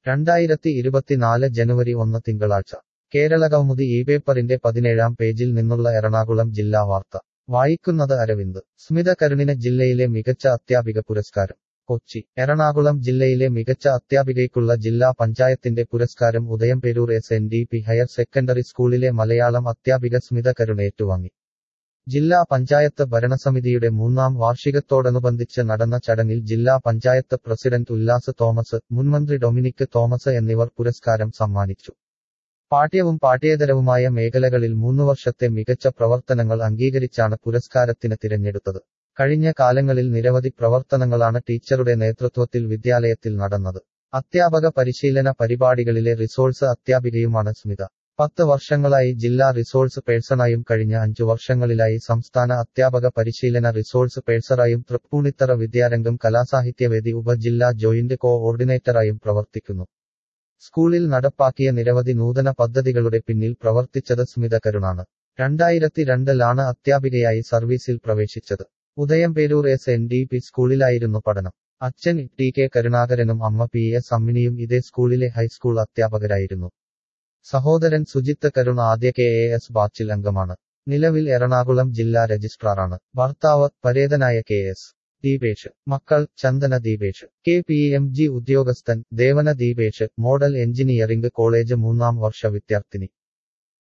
രണ്ടായിരത്തി ഇരുപത്തിനാല് ജനുവരി ഒന്ന് തിങ്കളാഴ്ച കേരളകൗമുദി ഈ പേപ്പറിന്റെ പതിനേഴാം പേജിൽ നിന്നുള്ള എറണാകുളം ജില്ലാ വാർത്ത വായിക്കുന്നത് അരവിന്ദ് സ്മിത കരുണിന് ജില്ലയിലെ മികച്ച അധ്യാപിക പുരസ്കാരം കൊച്ചി എറണാകുളം ജില്ലയിലെ മികച്ച അധ്യാപികയ്ക്കുള്ള ജില്ലാ പഞ്ചായത്തിന്റെ പുരസ്കാരം Udayamperoor S N D P higher secondary സ്കൂളിലെ മലയാളം അധ്യാപിക സ്മിത കരുൺ ഏറ്റുവാങ്ങി ജില്ലാ പഞ്ചായത്ത് ഭരണസമിതിയുടെ മൂന്നാം വാർഷികത്തോടനുബന്ധിച്ച് നടന്ന ചടങ്ങിൽ ജില്ലാ പഞ്ചായത്ത് പ്രസിഡന്റ് ഉല്ലാസ് തോമസ് മുൻമന്ത്രി ഡൊമിനിക് തോമസ് എന്നിവർ പുരസ്കാരം സമ്മാനിച്ചു പാഠ്യവും പാഠ്യേതരവുമായ മേഖലകളിൽ മൂന്നു വർഷത്തെ മികച്ച പ്രവർത്തനങ്ങൾ അംഗീകരിച്ചാണ് പുരസ്കാരത്തിന് തിരഞ്ഞെടുത്തത് കഴിഞ്ഞ കാലങ്ങളിൽ നിരവധി പ്രവർത്തനങ്ങളാണ് ടീച്ചറുടെ നേതൃത്വത്തിൽ വിദ്യാലയത്തിൽ നടന്നത് അധ്യാപക പരിശീലന പരിപാടികളിലെ റിസോഴ്സ് അധ്യാപികയുമാണ് സ്മിത പത്ത് വർഷങ്ങളായി ജില്ലാ റിസോഴ്സ് പേഴ്സണായും കഴിഞ്ഞ അഞ്ചു വർഷങ്ങളിലായി സംസ്ഥാന അധ്യാപക പരിശീലന റിസോഴ്സ് പേഴ്സറായും തൃപ്പൂണിത്തറ വിദ്യാരംഗം കലാസാഹിത്യവേദി ഉപജില്ലാ ജോയിന്റ് കോ ഓർഡിനേറ്ററായും പ്രവർത്തിക്കുന്നു സ്കൂളിൽ നടപ്പാക്കിയ നിരവധി നൂതന പദ്ധതികളുടെ പിന്നിൽ പ്രവർത്തിച്ചത് സ്മിത കരുണാണ് രണ്ടായിരത്തി രണ്ടിലാണ് അധ്യാപികയായി സർവീസിൽ പ്രവേശിച്ചത് Udayamperoor S N D P സ്കൂളിലായിരുന്നു പഠനം അച്ഛൻ ടി കെ കരുണാകരനും അമ്മ പി എസ് അമ്മിനിയും ഇതേ സ്കൂളിലെ ഹൈസ്കൂൾ അധ്യാപകരായിരുന്നു സഹോദരൻ സുജിത്ത് കരുൺ ആദ്യ കെ എ എസ് ബാച്ചിൽ അംഗമാണ് നിലവിൽ എറണാകുളം ജില്ലാ രജിസ്ട്രാറാണ് ഭർത്താവ് പരേതനായ കെ എസ് ദീപേഷ് മക്കൾ Chandana Deepesh K P M G ഉദ്യോഗസ്ഥൻ Devana Deepesh model engineering college മൂന്നാം വർഷ വിദ്യാർത്ഥിനി